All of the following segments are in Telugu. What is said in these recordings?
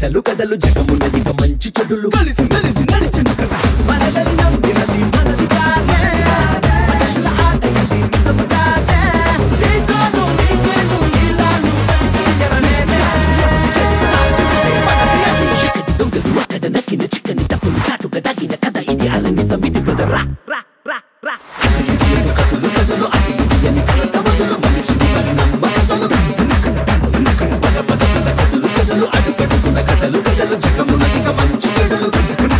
కథలు కథలు జగమున్నది ఇక మంచి చెడులు కలిసి కలిసి నడిచెను కథ మనదని నమ్మినది మనది కాదే మనుషుల ఆట ఇది నిజము కాదే నీతోను నీకేను నీలాను జరనేనే మనది అది చిక్కటి దొంగలు అక్కడ నక్కిన చిక్కని తప్పులు చాటుగా తగిన కథ ఇది అలని సమితి బ్రదర్ రా రా రా రా కథలు కథలు కథలు అది ఇది అని కలత వదలు మనిషిని మరి నమ్మకసలు పద పద పద కథలు కథలు అడుగడుగున కథలు కథలు జగమునదిక మంచి చెడులు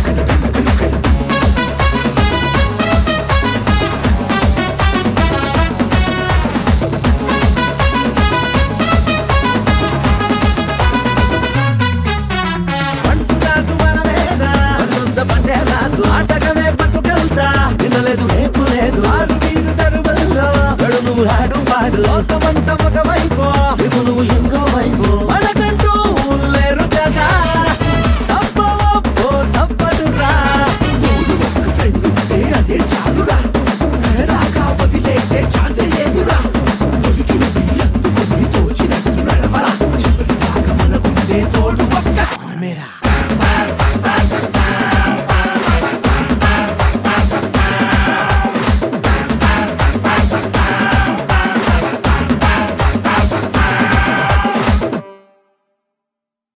పంటురాజు మనమేనా మనసున్న పండే రాజు ఆటగమే బతుకెళ్తా వినలేదు రేపు లేదు ఆరు నీరు తరువల్లో నడుము ఆడు పాడు లోకమంతా ఒక వైపు నువ్వు నువ్వు ఇంకో వైపు మనకంటూ లేరు కదా తప్పవప్పో తప్పదురా తోడు ఒక్క ఫ్రెండ్ ఉంటే అదే చాలురా కడదాకా వదిలేసే ఛాన్స్ లేదురా దొరికినది అందుకొని తోచినట్టు నడవరా చివరి దాకా మనకుందే తోడు ఒక్క మేరా